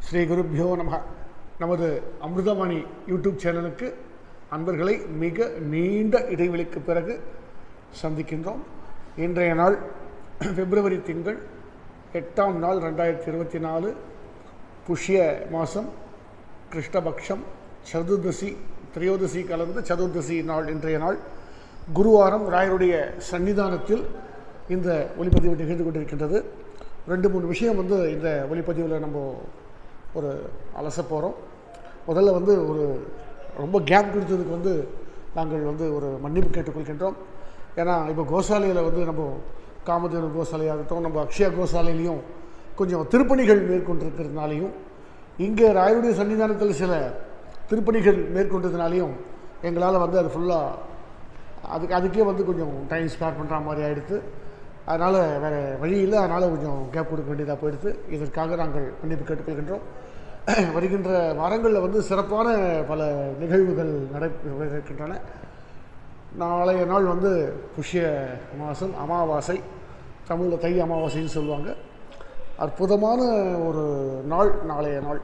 ஸ்ரீ குருப்பியோ நம நமது அமிர்தமணி யூடியூப் சேனலுக்கு அன்பர்களை மிக நீண்ட இடைவெளிக்கு பிறகு சந்திக்கின்றோம் இன்றைய நாள் பிப்ரவரி திங்கள் எட்டாம் நாள் ரெண்டாயிரத்தி இருபத்தி நாலு புஷ்ய மாதம் கிருஷ்ணபக்ஷம் சதுர்தசி திரையோதசி கலந்து சதுர்தசி நாள் இன்றைய நாள் குருவாரம் ராயருடைய சன்னிதானத்தில் இந்த ஒளிப்பதிவு நிகழ்ந்து கொண்டிருக்கின்றது ரெண்டு மூணு விஷயம் வந்து இந்த ஒளிப்பதிவில் நம்ம ஒரு அலச போகிறோம் முதல்ல வந்து ஒரு ரொம்ப கேப் கொடுத்ததுக்கு வந்து நாங்கள் வந்து ஒரு மன்னிப்பு கேட்டுக்கொள்கின்றோம் ஏன்னா இப்போ கோசாலையில் வந்து நம்ம காமதேனு கோசாலையாகட்டும் நம்ம அக்ஷயா கோசாலையிலையும் கொஞ்சம் திருப்பணிகள் மேற்கொண்டிருக்கிறதுனாலையும் இங்கே ராயருடைய சன்னிதானத்தில் சில திருப்பணிகள் மேற்கொண்டதுனாலையும் எங்களால் வந்து அது ஃபுல்லாக அதுக்கு அதுக்கே வந்து கொஞ்சம் டைம் ஸ்பேர் பண்ணுற மாதிரி ஆகிடுது அதனால் வேறு வழி இல்லை அதனால் கொஞ்சம் கேப் கொடுக்க வேண்டியதாக போயிடுது இதற்காக நாங்கள் மன்னிப்பு கேட்டுக்கொள்கின்றோம் வருகின்ற வாரங்களில் வந்து சிறப்பான பல நிகழ்வுகள் நடைபெறுகின்றன நாளைய நாள் வந்து புஷ்ய மாதம் அமாவாசை தமிழில் தை அமாவாசைன்னு சொல்லுவாங்க அற்புதமான ஒரு நாள் நாளைய நாள்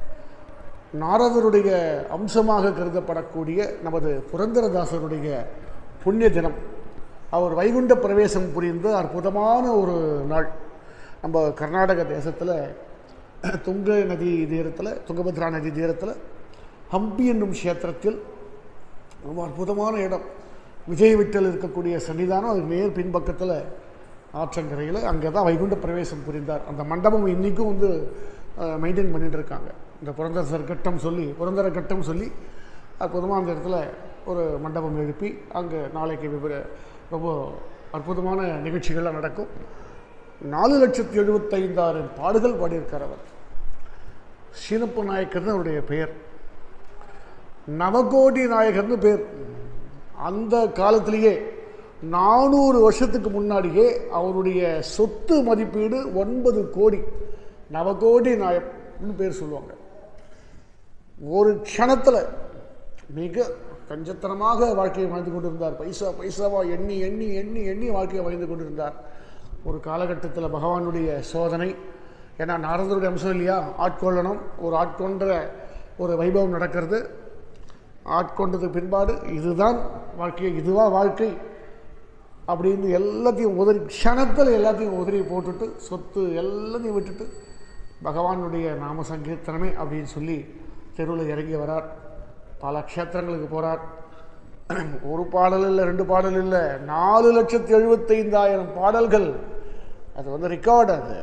நாரதருடைய அம்சமாக கருதப்படக்கூடிய நமது புரந்தரதாசருடைய புண்ணிய தினம் அவர் வைகுண்ட பிரவேசம் புரிந்த அற்புதமான ஒரு நாள் நம்ம கர்நாடக தேசத்தில் துங்க நதி தீரத்தில் துங்கபத்ரா நதி தீரத்தில் ஹம்பி என்னும் க்ஷேத்திரத்தில் ரொம்ப அற்புதமான இடம் விஜய் விட்டல் இருக்கக்கூடிய சன்னிதானம் அதுக்கு நேர் பின்பக்கத்தில் ஆற்றங்கரையில் அங்கே தான் வைகுண்ட பிரவேசம் புரிந்தார் அந்த மண்டபம் இன்றைக்கும் வந்து மெயின்டைன் பண்ணிட்டு இருக்காங்க இந்த புரந்தரசர் கட்டம் சொல்லி புரந்தர கட்டம் சொல்லி அற்புதமாக அந்த இடத்துல ஒரு மண்டபம் எழுப்பி அங்கே நாளைக்கு விவர ரொம்ப அற்புதமான நிகழ்ச்சிகள்லாம் நடக்கும் நாலு லட்சத்தி எழுபத்தைந்தாயிரம் பாடுகள் பாடியிருக்கார் அவர் சீனப்ப நாயக்கர்னு அவருடைய பெயர் நவகோடி நாயகர்னு பேர் அந்த காலத்திலேயே நானூறு வருஷத்துக்கு முன்னாடியே அவருடைய சொத்து மதிப்பீடு ஒன்பது கோடி நவகோடி நாயக்னு பேர் சொல்லுவாங்க ஒரு க்ஷணத்தில் மிக கஞ்சத்தனமாக வாழ்க்கையை வாழ்ந்து கொண்டிருந்தார் பைசா பைசாவா எண்ணி எண்ணி எண்ணி எண்ணி வாழ்க்கையை வாழ்ந்து கொண்டிருந்தார் ஒரு காலகட்டத்தில் பகவானுடைய சோதனை ஏன்னா நாரதருடைய அம்சம் இல்லையா ஆட்கொள்ளணும் ஒரு ஆட்கொன்ற ஒரு வைபவம் நடக்கிறது ஆட்கொண்டதுக்கு பின்பாடு இதுதான் வாழ்க்கை இதுவா வாழ்க்கை அப்படின்னு எல்லாத்தையும் உதறி க்ஷணத்தில் எல்லாத்தையும் உதறி போட்டுட்டு சொத்து எல்லாத்தையும் விட்டுட்டு பகவானுடைய நாம சங்கீர்த்தனமே அப்படின்னு சொல்லி தெருவில் இறங்கி வரார் பல க்ஷேத்திரங்களுக்கு போகிறார் ஒரு பாடல் இல்லை ரெண்டு பாடல் இல்லை நாலு லட்சத்தி எழுபத்தைந்தாயிரம் பாடல்கள் அது வந்து ரெக்கார்டு அது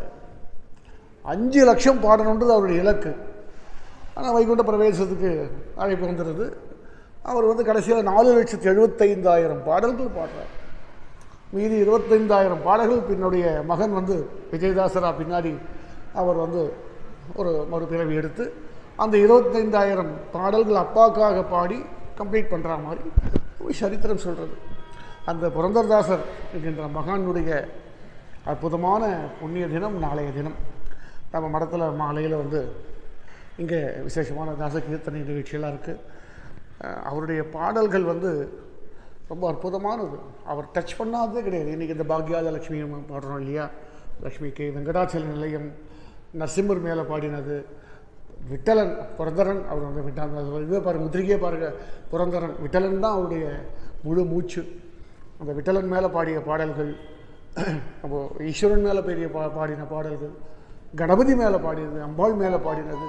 அஞ்சு லட்சம் பாடணுன்றது அவருடைய இலக்கு ஆனால் வைகுண்ட பிரவேசத்துக்கு அழைப்பு வந்துடுது அவர் வந்து கடைசியில் நாலு லட்சத்தி எழுபத்தைந்தாயிரம் பாடல்கள் பாடுறார் மீதி இருபத்தைந்தாயிரம் பாடல்கள் பின்னுடைய மகன் வந்து விஜயதாசரா பின்னாடி அவர் வந்து ஒரு மறுபிறவி எடுத்து அந்த இருபத்தைந்தாயிரம் பாடல்கள் அப்பாக்காக பாடி கம்ப்ளீட் பண்ணுற மாதிரி ஒரு சரித்திரம் சொல்கிறது அந்த புரந்தரதாசர் என்கின்ற மகானுடைய அற்புதமான புண்ணிய தினம் நாளைய தினம் நம்ம மடத்தில் மாலையில் வந்து இங்கே விசேஷமான தாச கீர்த்தனை நிகழ்ச்சியெல்லாம் இருக்குது அவருடைய பாடல்கள் வந்து ரொம்ப அற்புதமானது அவர் டச் பண்ணாததே கிடையாது இன்றைக்கி இந்த பாக்யாத லக்ஷ்மி பாடுறோம் இல்லையா லக்ஷ்மி கே வெங்கடாச்சல நிலையம் நரசிம்மர் மேலே பாடினது விட்டலன் புரந்தரன் அவர் வந்து விட்டாங்க இதே பாருங்கள் முத்திரிகையே பாருங்கள் புரந்தரன் விட்டலன் தான் அவருடைய முழு மூச்சு அந்த விட்டலன் மேலே பாடிய பாடல்கள் நம்ம ஈஸ்வரன் மேலே பெரிய பா பாடின பாடல்கள் கணபதி மேலே பாடினது அம்பாள் மேலே பாடினது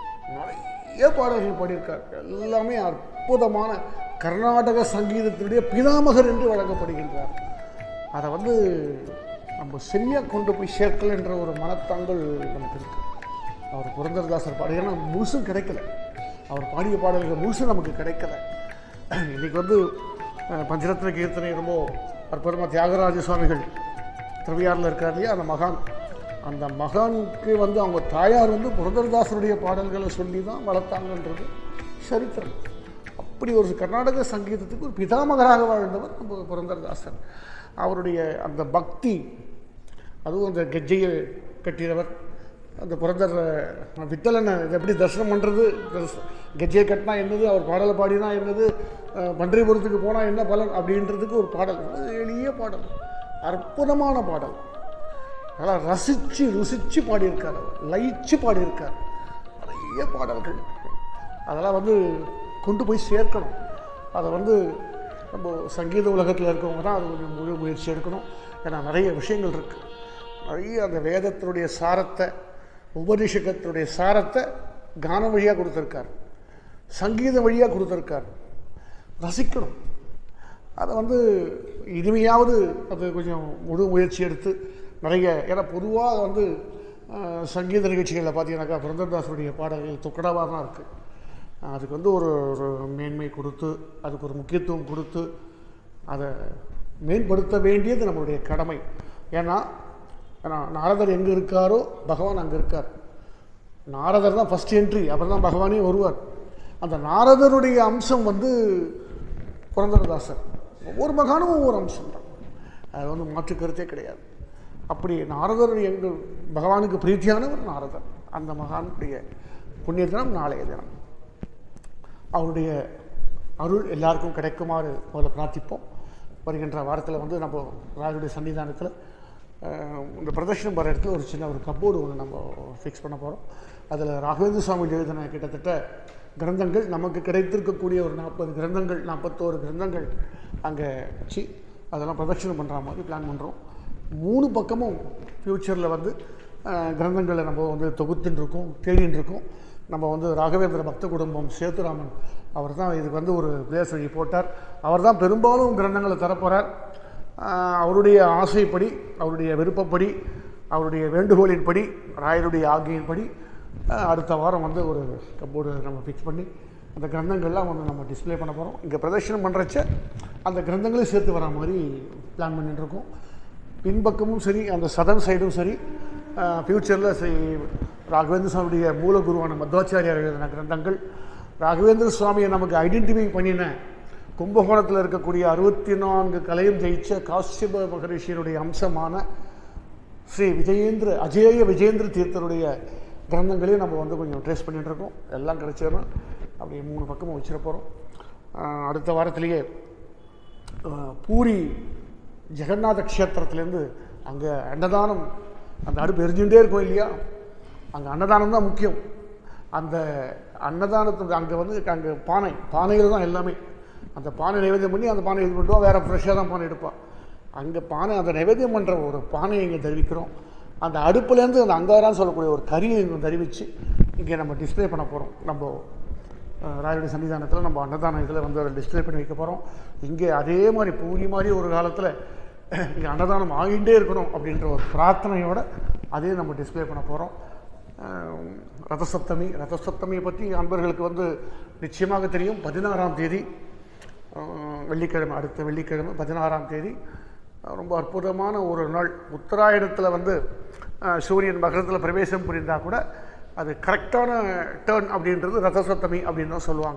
நிறைய பாடல்கள் பாடியிருக்கார் எல்லாமே அற்புதமான கர்நாடக சங்கீதத்தினுடைய பிதாமகர் என்று வழங்கப்படுகின்றார் அதை வந்து நம்ம சரியாக கொண்டு போய் சேர்க்கல என்ற ஒரு மனத்தாங்கல் நமக்கு இருக்குது அவர் புரந்தரதாசர் பாடி ஏன்னா முழுசும் கிடைக்கல அவர் பாடிய பாடல்கள் முழுசும் நமக்கு கிடைக்கல இன்றைக்கி வந்து பஞ்சரத்ன கீர்த்தனை ரொம்ப அற்புதமாக தியாகராஜ சுவாமிகள் திருவியாரில் இருக்கார் இல்லையா அந்த மகான் அந்த மகானுக்கு வந்து அவங்க தாயார் வந்து புரந்தரதாசருடைய பாடல்களை சொல்லி தான் வளர்த்தாங்கன்றது சரித்திரம் அப்படி ஒரு கர்நாடக சங்கீதத்துக்கு ஒரு பிதாமகராக வாழ்ந்தவர் நம்ம புரந்தரதாசர் அவருடைய அந்த பக்தி அதுவும் அந்த கெஜ்ஜையை கட்டினவர் அந்த புரந்தர் விட்டலனை இதை எப்படி தரிசனம் பண்ணுறது கெஜ்ஜையை கட்டினா என்னது அவர் பாடலை பாடினா என்னது பன்றிபுரத்துக்கு போனால் என்ன பலன் அப்படின்றதுக்கு ஒரு பாடல் எளிய பாடல் அற்புதமான பாடல் நல்லா ரசித்து ருசித்து பாடியிருக்கார் அவர் லயிச்சு பாடியிருக்கார் நிறைய பாடல்கள் அதெல்லாம் வந்து கொண்டு போய் சேர்க்கணும் அதை வந்து நம்ம சங்கீத உலகத்தில் இருக்கவங்க தான் அது கொஞ்சம் முழு முயற்சி எடுக்கணும் ஏன்னா நிறைய விஷயங்கள் இருக்குது நிறைய அந்த வேதத்தினுடைய சாரத்தை உபனிஷகத்தினுடைய சாரத்தை கானம் வழியாக கொடுத்துருக்கார் சங்கீதம் வழியாக கொடுத்துருக்கார் ரசிக்கணும் அதை வந்து இனிமையாவது அது கொஞ்சம் முழு முயற்சி எடுத்து நிறைய ஏன்னா பொதுவாக வந்து அஹ், சங்கீத நிகழ்ச்சிகளில் பார்த்தீங்கன்னாக்கா புரந்தரதாசருடைய பாடல்கள் துக்கடாவாக தான் இருக்குது அதுக்கு வந்து ஒரு ஒரு மேன்மை கொடுத்து அதுக்கு ஒரு முக்கியத்துவம் கொடுத்து அதை மேம்படுத்த வேண்டியது நம்மளுடைய கடமை ஏன்னா ஏன்னா நாரதர் எங்கே இருக்காரோ பகவான் அங்கே இருக்கார் நாரதர் தான் ஃபஸ்ட் என்ட்ரி அப்புறம் தான் பகவானே வருவார் அந்த நாரதருடைய அம்சம் வந்து புரந்தரதாசர் ஒவ்வொரு மகானும் ஒவ்வொரு அம்சம் தான் அது வந்து மாற்று கருத்தே கிடையாது அப்படி நாரதர் எங்கள் பகவானுக்கு பிரீத்தியானவர் நாரதர் அந்த மகானுடைய புண்ணிய தினம் நாளைய தினம் அவருடைய அருள் எல்லாருக்கும் கிடைக்குமாறு முதல்ல பிரார்த்திப்போம் வருகின்ற வாரத்தில் வந்து நம்ம ராஜுடைய சன்னிதானத்தில் அஹ், இந்த பிரதர்ஷனம் வர இடத்துல ஒரு சின்ன ஒரு கப்போர்டு ஒன்று நம்ம ஃபிக்ஸ் பண்ண போகிறோம் அதில் ராகவேந்திர சுவாமி எழுதின கிட்டத்தட்ட கிரந்தங்கள் நமக்கு கிடைத்திருக்கக்கூடிய ஒரு நாற்பது கிரந்தங்கள் நாற்பத்தோரு கிரந்தங்கள் அங்கே வச்சு அதெல்லாம் பிரதட்சணம் பண்ணுற மாதிரி பிளான் பண்ணுறோம் மூணு பக்கமும் ஃப்யூச்சரில் வந்து அஹ், கிரந்தங்களை நம்ம வந்து தொகுத்துன்னு இருக்கோம் தேடின்னு இருக்கோம் நம்ம வந்து ராகவேந்திர பக்த குடும்பம் சேத்துராமன் அவர் தான் இதுக்கு வந்து ஒரு பிளேஸ் வழி போட்டார் அவர் தான் பெரும்பாலும் கிரந்தங்களை தரப்போகிறார் ஆஹ் அவருடைய ஆசைப்படி அவருடைய விருப்பப்படி அவருடைய வேண்டுகோளின்படி ராயருடைய ஆகியின்படி ஆஹ் அடுத்த வாரம் வந்து ஒரு கப்போர்டு நம்ம ஃபிக்ஸ் பண்ணி அந்த கிரந்தங்கள்லாம் வந்து நம்ம டிஸ்ப்ளே பண்ண போகிறோம் இங்கே பிரதர்ஷனம் பண்ணுறச்ச அந்த கிரந்தங்களையும் சேர்த்து வர மாதிரி பிளான் பண்ணிட்டு இருக்கோம் பின்பக்கமும் சரி அந்த சதன் சைடும் சரி ஃப்யூச்சரில் ஸ்ரீ ராகவேந்திர சுவாமியுடைய மூலகுருவான மத்வாச்சாரியார் எழுதின கிரந்தங்கள் ராகவேந்திர சுவாமியை நமக்கு ஐடென்டிஃபை பண்ணின கும்பகோணத்தில் இருக்கக்கூடிய அறுபத்தி நான்கு கலையும் ஜெயிச்ச காசியப மகரிஷியனுடைய அம்சமான ஸ்ரீ விஜயேந்திர அஜேய விஜயேந்திர தீர்த்தருடைய கிரந்தங்களையும் நம்ம வந்து கொஞ்சம் ட்ரேஸ் பண்ணிட்டு இருக்கோம் எல்லாம் கிடைச்சதுன்னா அப்படியே மூணு பக்கமும் வச்சிட போகிறோம் அடுத்த வாரத்திலேயே அஹ், பூரி ஜெகநாத க்ஷேத்திரத்துலேருந்து அங்கே அன்னதானம் அந்த அடுப்பு எரிஞ்சுட்டே இருக்கும் இல்லையா அங்கே அன்னதானம் தான் முக்கியம் அந்த அன்னதானத்துக்கு அங்கே வந்து அங்கே பானை பானையில் தான் எல்லாமே அந்த பானை நைவேத்தியம் பண்ணி அந்த பானை இது பண்ணுவோம் வேறு ஃப்ரெஷ்ஷாக தான் பானை எடுப்பான் அங்கே பானை அந்த நைவேத்தியம் பண்ணுற ஒரு பானையை இங்கே தெரிவிக்கிறோம் அந்த அடுப்புலேருந்து அந்த அங்காரான்னு சொல்லக்கூடிய ஒரு கறியை இங்கே தெரிவித்து இங்கே நம்ம டிஸ்ப்ளே பண்ண போகிறோம் நம்ம அஹ், ராயருடைய சன்னிதானத்தில் நம்ம அன்னதான இதில் வந்து அதை டிஸ்ப்ளே பண்ணி வைக்க போகிறோம் இங்கே அதே மாதிரி பூரி மாதிரி ஒரு காலத்தில் இங்கே அன்னதானம் ஆகிட்டே இருக்கணும் அப்படின்ற ஒரு பிரார்த்தனையோட அதையும் நம்ம டிஸ்ப்ளே பண்ண போகிறோம் ரதசப்தமி ரதசப்தமியை பற்றி அன்பர்களுக்கு வந்து நிச்சயமாக தெரியும் பதினாறாம் தேதி அஹ், வெள்ளிக்கிழமை அடுத்த வெள்ளிக்கிழமை பதினாறாம் தேதி அஹ், ரொம்ப அற்புதமான ஒரு நாள் உத்தராயணத்தில் வந்து அஹ், சூரியன் மகரத்தில் பிரவேசம் புரிந்தால் கூட அது கரெக்டான டேர்ன் அப்படின்றது ரதசப்தமி அப்படின்னு தான் சொல்லுவாங்க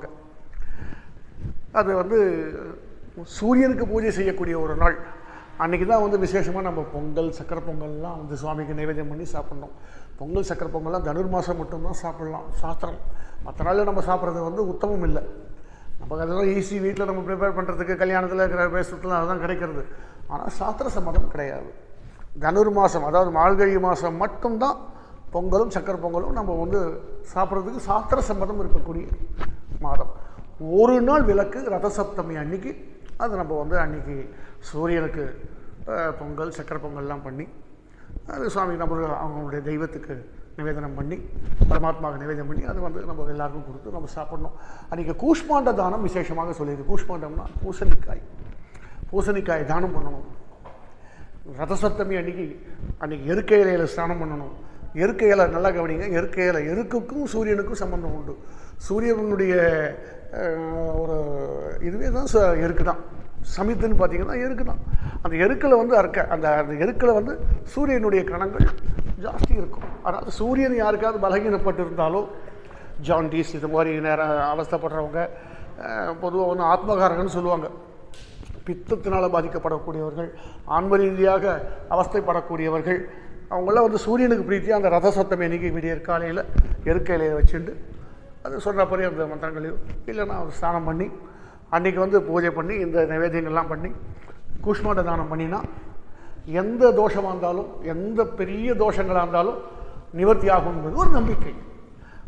அது வந்து சூரியனுக்கு பூஜை செய்யக்கூடிய ஒரு நாள் அன்றைக்கி தான் வந்து விசேஷமாக நம்ம பொங்கல் சக்கரை பொங்கல்லாம் வந்து சுவாமிக்கு நைவேத்தியம் பண்ணி சாப்பிட்ணும் பொங்கல் சக்கரை பொங்கல்லாம் தனுர் மாதம் மட்டும்தான் சாப்பிடலாம் சாஸ்திரம் மற்ற நாளில் நம்ம சாப்பிட்றது வந்து உத்தமம் இல்லை நமக்கு அதெல்லாம் ஈஸி வீட்டில் நம்ம ப்ரிப்பேர் பண்ணுறதுக்கு கல்யாணத்தில் இருக்கிற பேசுறதுலாம் அதுதான் கிடைக்கிறது ஆனால் சாஸ்திர சம்மதம் கிடையாது தனுர் மாதம் அதாவது மார்கழி மாதம் மட்டும்தான் பொங்கலும் சக்கரை பொங்கலும் நம்ம வந்து சாப்பிட்றதுக்கு சாஸ்திர சம்மதம் இருக்கக்கூடிய மாதம் ஒரு நாள் விளக்கு ரதசப்தமி அன்னைக்கு அது நம்ம வந்து அன்னைக்கு சூரியனுக்கு அஹ், பொங்கல் சக்கரை பொங்கல்லாம் பண்ணி அது சுவாமி நம்ம அவங்களுடைய தெய்வத்துக்கு நிவேதனம் பண்ணி பரமாத்மாவுக்கு நிவேதனம் பண்ணி அது வந்து நம்ம எல்லாருக்கும் கொடுத்து நம்ம சாப்பிடணும் அன்றைக்கி கூஷ்மாண்ட தானம் விசேஷமாக சொல்லியிருக்கு கூஷ்மாண்டம்னா பூசணிக்காய் பூசணிக்காய் தானம் பண்ணணும் ரதசப்தமி அன்னைக்கு அன்னைக்கு எருக்கை இலையில ஸ்நானம் பண்ணணும் எருக்கை இலை நல்லா கவனிங்க எருக்கை இலை எருக்குக்கும் சூரியனுக்கும் சம்பந்தம் உண்டு சூரியனுடைய அஹ், ஒரு இதுவே தான் ச- எருக்கு தான் சமித்துன்னு பார்த்தீங்கன்னா எருக்கு தான் அந்த எருக்கில் வந்து அறுக்க அந்த அந்த எருக்கில் வந்து சூரியனுடைய கணங்கள் ஜாஸ்தி இருக்கும் அதாவது சூரியன் யாருக்காவது பலகீனப்பட்டு இருந்தாலோ ஜாண்டிஸ் இது மாதிரி நேரம் அவஸ்தைப்படுறவங்க பொதுவாக வந்து ஆத்மகாரகன்னு சொல்லுவாங்க பித்தத்தினால் பாதிக்கப்படக்கூடியவர்கள் ஆன்ம ரீதியாக அவஸ்தைப்படக்கூடியவர்கள் அவங்களாம் வந்து சூரியனுக்கு பிரீத்தியாக அந்த ரத சத்தம் அன்னைக்கு விடியற் காலையில் எருக்கையில வச்சுட்டு அது சொன்னபடி அந்த மந்திரங்களையும் இல்லைன்னா அவர் ஸ்நானம் பண்ணி அன்றைக்கி வந்து பூஜை பண்ணி இந்த நைவேத்தியங்கள்லாம் பண்ணி கூஷ்மாண்ட தானம் பண்ணினா எந்த தோஷமாக இருந்தாலும் எந்த பெரிய தோஷங்களாக இருந்தாலும் நிவர்த்தி ஆகும் என்பது ஒரு நம்பிக்கை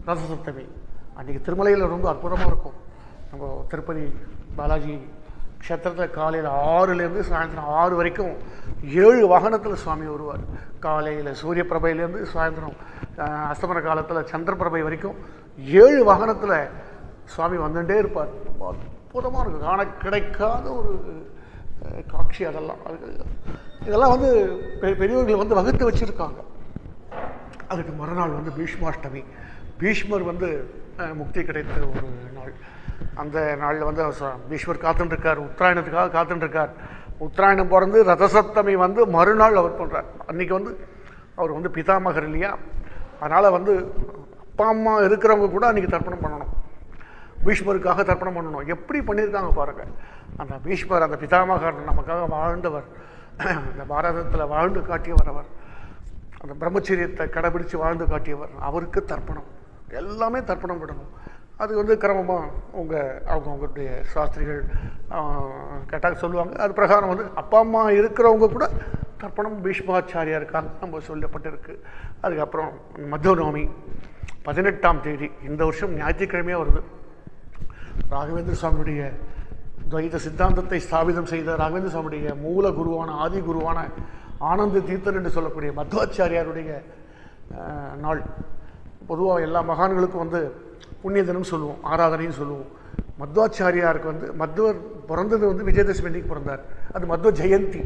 ரத சப்தமி அன்றைக்கி திருமலையில் ரொம்ப அற்புதமாக இருக்கும் நம்ம திருப்பதி பாலாஜி க்ஷேத்திரத்தில் காலையில் ஆறுலேருந்து சாயந்தரம் ஆறு வரைக்கும் ஏழு வாகனத்தில் சுவாமி வருவார் காலையில் சூரிய பிரபையிலேருந்து சாயந்தரம் அஹ், அஸ்தமன காலத்தில் சந்திர பிரபை வரைக்கும் ஏழு வாகனத்தில் சுவாமி வந்துட்டே இருப்பார் ரொம்ப அற்புதமாக இருக்கும் காண கிடைக்காத ஒரு அஹ், காட்சி அதெல்லாம் அது இதெல்லாம் வந்து பெ- பெரியவர்கள் வந்து வகுத்து வச்சுருக்காங்க அதுக்கு மறுநாள் வந்து பீஷ்மாஷ்டமி பீஷ்மர் வந்து அஹ், முக்தி கிடைத்த ஒரு நாள் அந்த நாளில் வந்து அவர் சொ- பீஷ்மர் காத்துட்டுருக்கார் உத்தராயணத்துக்காக காத்துட்டுருக்கார் உத்தராயணம் பிறந்து ரதசப்தமி வந்து மறுநாள் அவர் பண்ணுறார் அன்றைக்கி வந்து அவர் வந்து பிதாமகர் இல்லையா அதனால் வந்து அப்பா அம்மா இருக்கிறவங்க கூட அன்றைக்கி தர்ப்பணம் பண்ணணும் பீஷ்மருக்காக தர்ப்பணம் பண்ணணும் எப்படி பண்ணியிருக்காங்க பாருங்க அந்த பீஷ்மர் அந்த பிதாமகர் நமக்காக வாழ்ந்தவர் இந்த பாரதத்தில் வாழ்ந்து காட்டியவர் அவர் அந்த பிரம்மச்சரியத்தை கடைபிடிச்சு வாழ்ந்து காட்டியவர் அவருக்கு தர்ப்பணம் எல்லாமே தர்ப்பணம் விடணும் அது வந்து கிரமமாக உங்கள் அவங்க அவங்களுடைய சாஸ்திரிகள் கேட்டாக சொல்லுவாங்க அது பிரகாரம் வந்து அப்பா அம்மா இருக்கிறவங்க கூட தர்ப்பணம் பீஷ்மாச்சாரியாருக்காக நம்ம சொல்லப்பட்டிருக்கு அதுக்கப்புறம் மத்தியநவமி பதினெட்டாம் தேதி இந்த வருஷம் ஞாயிற்றுக்கிழமையாக வருது ராகவேந்திர சுவாமியுடைய துவைத சித்தாந்தத்தை ஸ்தாபிதம் செய்த ராகவேந்திர சுவாமியுடைய மூல குருவான ஆதி குருவான ஆனந்த தீர்த்தர் என்று சொல்லக்கூடிய மத்வாச்சாரியாருடைய அஹ், நாள் பொதுவாக எல்லா மகான்களுக்கும் வந்து புண்ணிய தினம் சொல்லுவோம் ஆராதனைன்னு சொல்லுவோம் மத்வாச்சாரியாருக்கு வந்து மத்வர் பிறந்தது வந்து விஜயதசமி அன்னைக்கு பிறந்தார் அது மத்வ ஜெயந்தி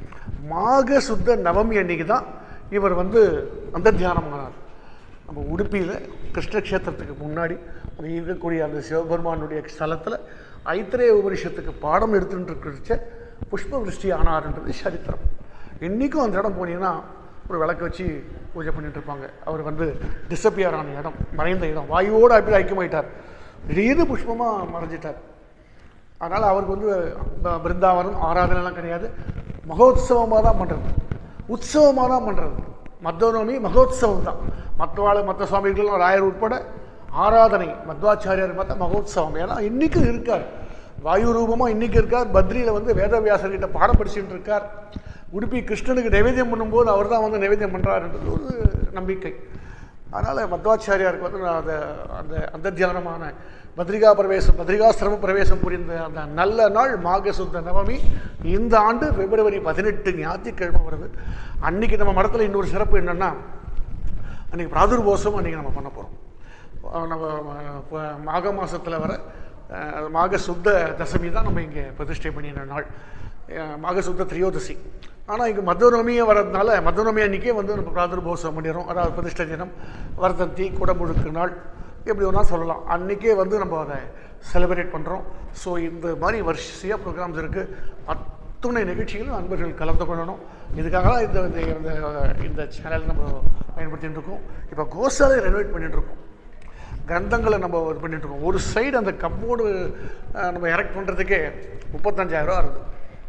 மாக சுத்த நவமி அன்னைக்கு தான் இவர் வந்து அந்த தியானமானார் நம்ம உடுப்பியில் கிருஷ்ணக்ஷேத்திரத்துக்கு முன்னாடி அங்க இருக்கக்கூடிய அந்த சிவபெருமானுடைய ஸ்தலத்தில் ஐத்திரேய உபனிஷத்துக்கு பாடம் எடுத்துட்டு இருக்கிறச்ச புஷ்ப விருஷ்டி ஆனார்ன்றது சரித்திரம் இன்றைக்கும் அந்த இடம் போனீங்கன்னா ஒரு விளக்கு வச்சு பூஜை பண்ணிட்டு இருப்பாங்க அவர் வந்து டிசப்பியர் ஆன இடம் மறைந்த இடம் வாயுவோடு அப்படி ஐக்கியமாயிட்டார் திடீர்னு புஷ்பமாக மறைஞ்சிட்டார் அதனால் அவருக்கு வந்து ப- பிருந்தாவனம் ஆராதனைலாம் கிடையாது மகோத்சவமாக தான் பண்ணுறது உற்சவமாக தான் பண்ணுறது மத்வநவமி மகோத்சவம் தான் மற்றவாள் மற்ற சுவாமிகள் ராயர் உட்பட ஆராதனை மத்வாச்சாரியார் பார்த்தா மகோத்சவம் ஏன்னா இன்றைக்கும் இருக்கார் வாயு ரூபமாக இன்றைக்கி இருக்கார் பத்ரியில் வந்து வேதவியாசர்கிட்ட பாடம் படிச்சுட்டு இருக்கார் உடுப்பி கிருஷ்ணனுக்கு நைவேத்தியம் பண்ணும்போது அவர் தான் வந்து நைவேத்தியம் பண்ணுறாருன்றது ஒரு நம்பிக்கை அதனால் மத்வாச்சாரியாருக்கு வந்து நான் அந்த அந்த அந்தர்ஜானமான பத்ரிகா பிரவேசம் பத்ரிகாசிரம பிரவேசம் புரிந்த அந்த நல்ல நாள் மாக சுத்த நவமி இந்த ஆண்டு பிப்ரவரி பதினெட்டு ஞாயிற்றுக்கிழமை வருது அன்னைக்கு நம்ம மடத்தில் இன்னொரு சிறப்பு என்னென்னா அன்றைக்கி பிராதுர்போசம் அன்றைக்கி நம்ம பண்ண போகிறோம் நம்ம அஹ், இப்ப மாக மாதத்தில் வர அஹ், மாக சுத்த தசமி தான் நம்ம இங்கே பிரதிஷ்டை பண்ணின நாள் அஹ், மாக சுத்த திரியோதசி ஆனால் இங்கே மதுரமியே வர்றதுனால மதுரமி அன்றைக்கே வந்து நம்ம பிராதுர்போசம் பண்ணிடுறோம் அதாவது பிரதிஷ்டை தினம் வர்த்தந்தி குடமுழுக்கு நாள் எப்படி வேணால் சொல்லலாம் அன்றைக்கே வந்து நம்ம அதை செலிப்ரேட் பண்ணுறோம் ஸோ இந்த மாதிரி வரிசையாக ப்ரோக்ராம்ஸ் இருக்குது அத்துணை நிகழ்ச்சிகளும் அன்பர்கள் கலந்து கொள்ளணும் இதுக்காக தான் இந்த இந்த- இந்த இந்த சேனல் நம்ம பயன்படுத்திட்டு இருக்கோம் இப்போ கோசாலை ரெனோவேட் பண்ணிட்டு இருக்கோம் கிரந்தங்களை நம்ம இது பண்ணிட்டு இருக்கோம் ஒரு சைடு அந்த கப்போர்டு நம்ம எரெக்ட் பண்ணுறதுக்கே முப்பத்தஞ்சாயிரம் ரூபா இருக்குது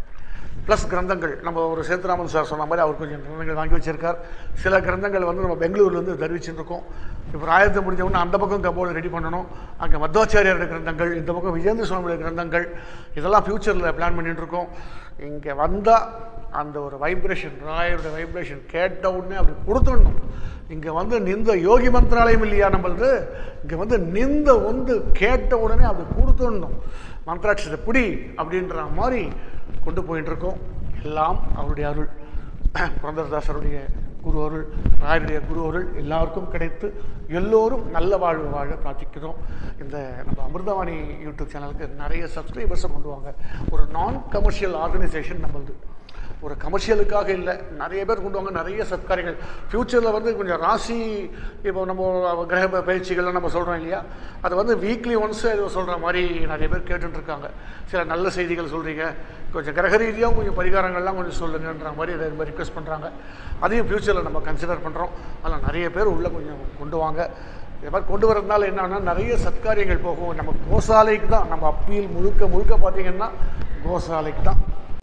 ப்ளஸ் கிரந்தங்கள் நம்ம ஒரு சேத்துராமன் சார் சொன்ன மாதிரி அவர் கொஞ்சம் கிரந்தங்கள் வாங்கி வச்சிருக்கார் சில கிரந்தங்கள் வந்து நம்ம பெங்களூர்லேருந்து தெரிவிச்சுட்டு இருக்கோம் இப்போ ஆயிரத்தி முடிஞ்ச உடனே அந்த பக்கம் கபோர்டு ரெடி பண்ணணும் அங்கே மத்வாச்சாரியோட கிரந்தங்கள் இந்த பக்கம் விஜேந்திர சுவாமியோட கிரந்தங்கள் இதெல்லாம் ஃப்யூச்சரில் பிளான் பண்ணிட்டு இருக்கோம் இங்கே வந்தால் அந்த ஒரு வைப்ரேஷன் ராயரோட வைப்ரேஷன் கேட்ட உடனே அப்படி கொடுத்துடணும் இங்கே வந்து நிந்த யோகி மந்திராலயம் இல்லையா நம்மளது இங்கே வந்து நிந்த வந்து கேட்ட உடனே அப்படி கொடுத்துடணும் மந்திராட்சத்தை பிடி அப்படின்ற மாதிரி கொண்டு போயிட்டு இருக்கோம் எல்லாம் அவருடைய அருள் புரந்தரதாசருடைய குரு அருள் ராயருடைய குரு அருள் எல்லாருக்கும் கிடைத்து எல்லோரும் நல்ல வாழ்வு வாழ பிரார்த்திக்கிறோம் இந்த நம்ம அமிர்தவாணி யூடியூப் சேனலுக்கு நிறைய சப்ஸ்கிரைபர்ஸை கொண்டு வாங்க ஒரு நான் கமர்ஷியல் ஆர்கனைசேஷன் நம்மளது ஒரு கமர்ஷியலுக்காக இல்லை நிறைய பேர் கொண்டு வாங்க நிறைய சத்காரியங்கள் ஃப்யூச்சரில் வந்து கொஞ்சம் ராசி இப்போ நம்ம கிரக பயிற்சிகள்லாம் நம்ம சொல்கிறோம் இல்லையா அது வந்து வீக்லி ஒன்ஸ் ஏதோ சொல்கிற மாதிரி நிறைய பேர் கேட்டுட்டு இருக்காங்க சில நல்ல செய்திகள் சொல்கிறீங்க கொஞ்சம் கிரக ரீதியாகவும் கொஞ்சம் பரிகாரங்கள்லாம் கொஞ்சம் சொல்லுங்கன்ற மாதிரி ரெண்டு பேர் ரிக்வெஸ்ட் பண்ணுறாங்க அதையும் ஃப்யூச்சரில் நம்ம கன்சிடர் பண்ணுறோம் அதில் நிறைய பேர் உள்ளே கொஞ்சம் கொண்டு வாங்க இது மாதிரி கொண்டு வரதுனால என்னன்னா நிறைய சத்காரியங்கள் போகும் நம்ம கோசாலைக்கு தான் நம்ம அப்பீல் முழுக்க முழுக்க பார்த்தீங்கன்னா கோசாலைக்கு தான்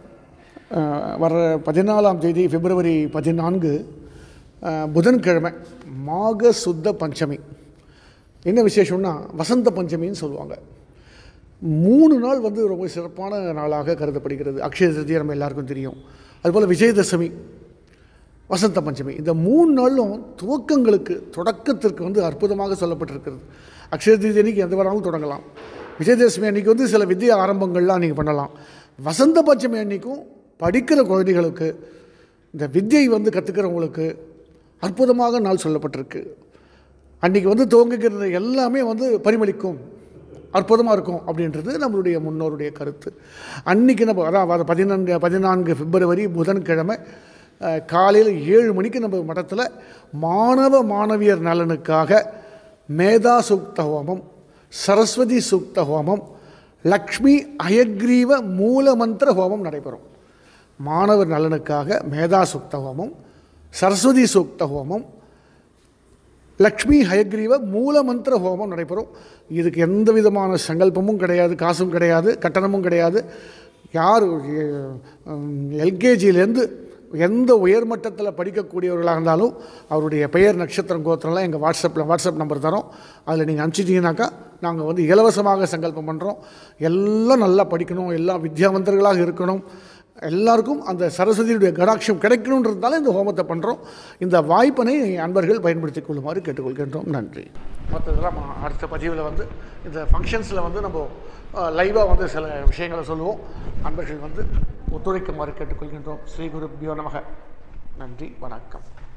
அஹ் வர பதினாலாம் தேதி பிப்ரவரி பதினான்கு அஹ் புதன்கிழமை மாக சுத்த பஞ்சமி என்ன விசேஷம்னா வசந்த பஞ்சமின்னு சொல்லுவாங்க மூணு நாள் வந்து ரொம்ப சிறப்பான நாளாக கருதப்படுகிறது அக்ஷய திருதியை நம்ம எல்லாருக்கும் தெரியும் அதுபோல் விஜயதசமி வசந்த பஞ்சமி இந்த மூணு நாளும் துவக்கங்களுக்கு தொடக்கத்திற்கு வந்து அற்புதமாக சொல்லப்பட்டிருக்கிறது அக்ஷய தீதி அன்னைக்கு எந்த வேணாலும் தொடங்கலாம் விஜயதசமி அன்னைக்கு வந்து சில வித்தியா ஆரம்பங்கள்லாம் நீங்கள் பண்ணலாம் வசந்த பஞ்சமி அன்னைக்கும் படிக்கிற குழந்தைகளுக்கு இந்த வித்தியை வந்து கற்றுக்கிறவங்களுக்கு அற்புதமாக நாள் சொல்லப்பட்டிருக்கு அன்றைக்கி வந்து துவங்குகிற எல்லாமே வந்து பரிமளிக்கும் அற்புதமாக இருக்கும் அப்படின்றது நம்மளுடைய முன்னோருடைய கருத்து அன்றைக்கி நம்ம அதாவது பதினான்கு பதினான்கு பிப்ரவரி புதன்கிழமை அஹ், காலையில் ஏழு மணிக்கு நம்ம மடத்தில் மாணவ மாணவியர் நலனுக்காக மேதா சூக்த ஹோமம் சரஸ்வதி சூக்த ஹோமம் லக்ஷ்மி அயக்ரீவ மூலமந்திர ஹோமம் நடைபெறும் மாணவர் நலனுக்காக மேதா சூக்த ஹோமம் சரஸ்வதி சூக்த ஹோமம் லக்ஷ்மி ஹயக்ரீவ மூலமந்திர ஹோமம் நடைபெறும் இதுக்கு எந்த விதமான சங்கல்பமும் கிடையாது காசும் கிடையாது கட்டணமும் கிடையாது யார் எல்கேஜியிலேருந்து எந்த உயர்மட்டத்தில் படிக்கக்கூடியவர்களாக இருந்தாலும் அவருடைய பெயர் நட்சத்திரம் கோத்திரம்லாம் எங்கள் வாட்ஸ்அப்பில் வாட்ஸ்அப் நம்பர் தரோம் அதில் நீங்கள் அனுப்பிச்சிட்டிங்கனாக்கா நாங்கள் வந்து இலவசமாக சங்கல்பம் பண்ணுறோம் எல்லாம் நல்லா படிக்கணும் எல்லாம் வித்யாவந்தர்களாக இருக்கணும் எல்லாருக்கும் அந்த சரஸ்வதியுடைய கடாட்சம் கிடைக்கணுன்றதுனால இந்த ஹோமத்தை பண்ணுறோம் இந்த வாய்ப்பினை அன்பர்கள் பயன்படுத்திக் கொள்ளுமாறு கேட்டுக்கொள்கின்றோம் நன்றி மற்றதெல்லாம் அடுத்த பதிவில் வந்து இந்த ஃபங்க்ஷன்ஸில் வந்து நம்ம லைவாக வந்து சில விஷயங்களை சொல்லுவோம் அன்பர்கள் வந்து ஒத்துழைக்குமாறு கேட்டுக்கொள்கின்றோம் ஸ்ரீ குருப்பியோ நமக நன்றி வணக்கம்